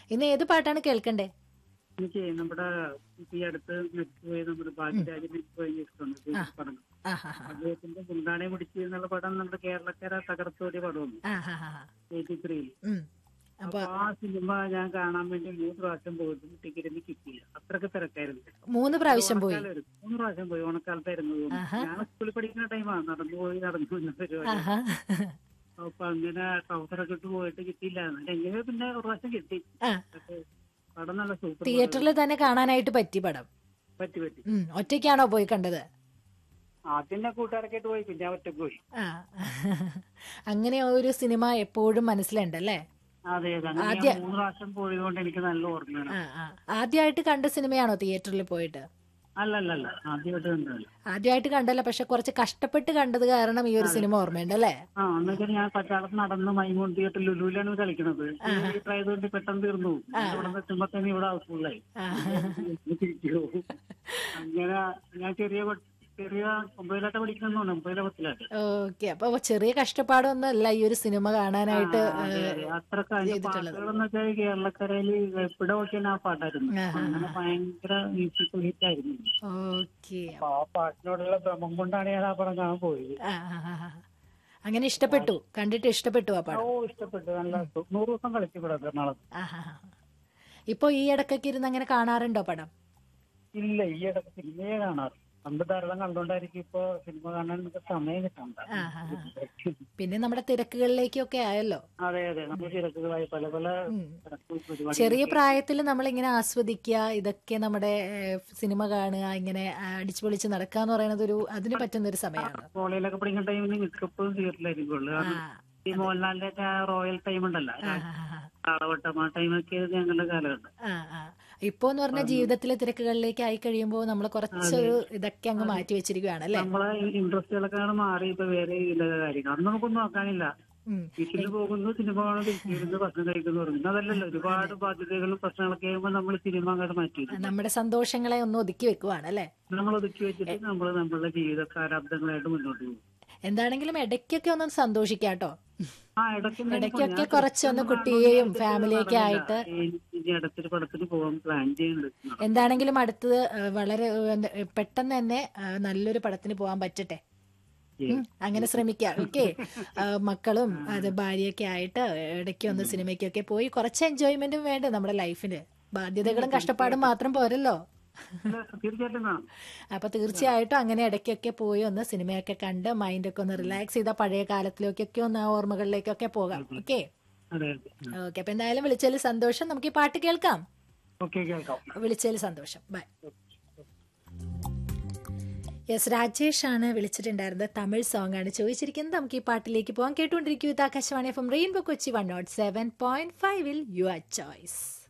ഇന്ന് ഏത് പാട്ടാണ് കേൾക്കണ്ടേ എനിക്ക് നമ്മുടെ ഈ അടുത്ത് മരിച്ചുപോയ നമ്മുടെ ഭാഗ്യരാജ് മരിച്ചുപോയി ഇഷ്ടമുണ്ട് പടം ആ ഹാ ഹാ അദ്ദേഹത്തിന്റെ മുണ്ടാണെ പിടിച്ച് എന്നുള്ള പടം നമ്മുടെ കേരളക്കര തകർത്തോടിയ പടമാണ് ആ ഹാ ഹാ ഹാ. എയ്റ്റി ത്രീയിൽ ഉം. അപ്പൊ അപ്പൊ ആ സിനിമ ഞാൻ കാണാൻ വേണ്ടി മൂന്ന് പ്രാവശ്യം പോയിട്ടും ടിക്കറ്റ് എനിക്ക് കിട്ടിയില്ല അത്രക്ക് തിരക്കായിരുന്നു മൂന്ന് പ്രാവശ്യം പോയി ഓണക്കാലമായിരുന്നു. മൂന്ന് പ്രാവശ്യം പോയി ഓണക്കാലത്തായിരുന്നു ഞാൻ സ്കൂളിൽ പഠിക്കുന്ന ടൈമാണ് നടന്നു പോയി നടന്നു വന്ന പരിപാടി ആഹാ. അപ്പൊ അങ്ങനെ ട്രൗസറൊക്കെ ഇട്ട് പോയിട്ട് കിട്ടിയില്ല എങ്ങനെ പിന്നെ ഒരു പ്രാവശ്യം കിട്ടി ആ പക്ഷേ പടം നല്ല സൂപ്പർ തിയേറ്ററിൽ തന്നെ കാണാനായിട്ട് പറ്റി പടം പറ്റി പറ്റി ഉം. ഒറ്റയ്ക്കാണോ പോയി കണ്ടത് ആദ്യം ഞാൻ കൂട്ടുകാരൊക്കെ ആയിട്ട് പോയി പിന്നെ ഒറ്റ പോയി ആ അങ്ങനെ ഒരു സിനിമ എപ്പോഴും മനസ്സിലുണ്ടല്ലേ അതെ അതെ അങ്ങനെ ഞാൻ മൂന്ന് പ്രാവശ്യം പോയതുകൊണ്ട് എനിക്ക് നല്ല ഓർമ്മയാണ് ആ ആ ആദ്യമായിട്ട് കണ്ട സിനിമയാണോ തിയേറ്ററിൽ പോയിട്ട് അല്ല അല്ല അല്ല ആദ്യമായിട്ട് കണ്ടതല്ല ആദ്യമായിട്ട് കണ്ടല്ല പക്ഷെ കുറച്ച് കഷ്ടപ്പെട്ട് കണ്ടത് കാരണം ഈ ഒരു സിനിമ ഓർമ്മയുണ്ടല്ലേ ആ എന്നുവെച്ചാൽ ഞാൻ പച്ചാളത്ത് നടന്ന് മൈമൂൺ തിയേറ്റർ ലുലുവിലാണ് കളിക്കുന്നത് ആയതുകൊണ്ട് പെട്ടെന്ന് തീർന്നു ഇവിടെ നിന്ന് എത്തുമ്പോ തന്നെ ഇവിടെ ഹൗസ്ഫുള്ളായി തിരിച്ചു പോകും അങ്ങനെ ഞാൻ ചെറിയ പ- ചെറിയ ഒമ്പതിലാട്ട പഠിക്കുന്നതാണ് ഒമ്പതിലെ പത്തിലാട്ട് ഓക്കെ അപ്പൊ ചെറിയ കഷ്ടപ്പാടൊന്നും അല്ല ഈ ഒരു സിനിമ കാണാനായിട്ട് അതെ, അതെ. അത്രക്ക് അതിന്റെ പാട്ടുകളെന്ന് വെച്ചാൽ കേരളക്കരയില് എവിടെ നോക്കിയാൽ ആ പാട്ടായിരുന്നു അങ്ങനെ ഭയങ്കര മ്യൂസിക്കൽ ഹിറ്റ് ആയിരുന്നു ഓക്കെ അപ്പൊ ആ പാട്ടിനോടുള്ള ഭ്രമം കൊണ്ടാണ് ഞാൻ ആ പടം കാണാൻ പോയത് അങ്ങനെ ഇഷ്ടപ്പെട്ടു കണ്ടിട്ട് ഇഷ്ടപ്പെട്ടു ആ ഓ പടം ഇഷ്ടപ്പെട്ടു നല്ല നൂറ് ദിവസം കളിച്ചു ഇവിടെ എറണാകുളത്ത് ആഹാ. ഇപ്പൊ ഈ ഇടക്കൊക്കെ ഇരുന്ന് അങ്ങനെ കാണാറുണ്ടോ പടം ഇല്ല ഈ ഇടയ്ക്ക് സിനിമയെ കാണാറ് പണ്ട് ധാരാളം കണ്ടോണ്ടായിരിക്കും ഇപ്പൊ സിനിമ കാണാൻ നമുക്ക് സമയം കിട്ടണ്ട ആഹാ. പിന്നെ നമ്മുടെ തിരക്കുകളിലേക്കൊക്കെ ആയല്ലോ അതെ അതെ നമ്മൾ തിരക്കുകളായി പല പല തിരക്ക് പരിപാടി ചെറിയ പ്രായത്തിൽ നമ്മളിങ്ങനെ ആസ്വദിക്കുക ഇതൊക്കെ നമ്മുടെ ഏഹ്, സിനിമ കാണുക ഇങ്ങനെ അടിച്ചു പൊളിച്ച് നടക്കുക എന്ന് പറയുന്നത് ഒരു അതിന് പറ്റുന്ന ഒരു സമയമാണ് കോളേജിലൊക്കെ പഠിക്കുന്ന ടൈമിന് മിക്കപ്പോഴും തിയേറ്ററിലായിരിക്കുള്ളൂ കാരണം ഈ മോഹൻലാലിന്റെ ഒക്കെ ആ റോയൽ ടൈം ഉണ്ടല്ലോ കാളവട്ടം ആ ടൈമൊക്കെ ഞങ്ങളുടെ കാലഘട്ടം ആ ആ ഇപ്പൊ എന്ന് പറഞ്ഞ ജീവിതത്തിലെ തിരക്കുകളിലേക്ക് ആയി കഴിയുമ്പോൾ നമ്മൾ കുറച്ചൊരു ഇതൊക്കെ അങ്ങ് മാറ്റി വെച്ചിരിക്കുകയാണ് അല്ലേ നമ്മളെ ഇൻട്രസ്റ്റുകളൊക്കെ ആണ് മാറി ഇപ്പൊ വേറെ ഇല്ല കാര്യങ്ങൾ അന്ന് നമുക്കൊന്നും നോക്കാനില്ല ഉം. വീട്ടിൽ പോകുന്നു സിനിമ കാണുന്നു തിരിച്ചു വരുന്നു ഭക്ഷണം കഴിക്കുന്നു തുടങ്ങുന്നു അതല്ലല്ലോ ഒരുപാട് ബാധ്യതകളും പ്രശ്നങ്ങളൊക്കെ ആകുമ്പോൾ നമ്മൾ സിനിമ അങ്ങോട്ട് മാറ്റി വെക്കും. നമ്മുടെ സന്തോഷങ്ങളെ ഒന്ന് ഒതുക്കി വെക്കുവാണ് അല്ലേ നമ്മൾ ഒതുക്കി വെച്ചിട്ട് നമ്മൾ നമ്മളുടെ ജീവിത പ്രാരാബ്ദങ്ങളായിട്ട് മുന്നോട്ട് പോകും എന്താണെങ്കിലും ഇടയ്ക്കൊക്കെ ഒന്ന് സന്തോഷിക്കാട്ടോ ആ ഇടയ്ക്ക് ഞാൻ ഇടയ്ക്കൊക്കെ ഞാൻ കുറച്ചൊന്ന് സിനിമ കുട്ടിയെയും കാണുമ്പോൾ ഫാമിലിയൊക്കെ ആയിട്ട് ഇനി ഇനി അടുത്തൊരു പടത്തിന് പോകാൻ പ്ലാൻ ചെയ്യുന്നുണ്ട് എന്താണെങ്കിലും അടുത്തത് ഏഹ്, വളരെ ഏഹ്, പെട്ടെന്ന് തന്നെ ഏഹ്, നല്ലൊരു പടത്തിന് പോകാൻ പറ്റട്ടെ ഉം, അങ്ങനെ ശ്രമിക്കാം ഓക്കെ മക്കളും അത് ഭാര്യയൊക്കെ ആയിട്ട് ഇടയ്ക്ക് ഒന്ന് സിനിമയ്ക്കൊക്കെ പോയി കുറച്ച് എൻജോയ്മെന്റും വേണ്ട നമ്മുടെ ലൈഫിന് ബാധ്യതകളും കഷ്ടപ്പാടും മാത്രം പോരല്ലോ ഇല്ല, തീർച്ചയായിട്ടും വേണം അപ്പൊ തീർച്ചയായിട്ടും അങ്ങനെ ഇടയ്ക്കൊക്കെ പോയി ഒന്ന് സിനിമയൊക്കെ കണ്ട് മൈൻഡൊക്കെ ഒന്ന് റിലാക്സ് ചെയ്ത പഴയ കാലത്തിലേക്കൊക്കെ ഒന്ന് ആ ഓർമ്മകളിലേക്കൊക്കെ പോകാം ഓക്കെ അതെ അതെ ഓക്കെ അപ്പൊ എന്തായാലും വിളിച്ചതിൽ സന്തോഷം നമുക്ക് ഈ പാട്ട് കേൾക്കാം ഓക്കെ കേൾക്കാം വിളിച്ചതിൽ സന്തോഷം ബൈ യെസ് രാജേഷ് ആണ് വിളിച്ചിട്ടുണ്ടായിരുന്നത് തമിഴ് സോങ് ആണ് ചോദിച്ചിരിക്കുന്നത് നമുക്ക് ഈ പാട്ടിലേക്ക് പോകാം കേട്ടുകൊണ്ടിരിക്കൂ ഇത് Akashvani F M rainbow Kochi one nought seven point ഫൈവിൽ യുവർ ചോയ്സ്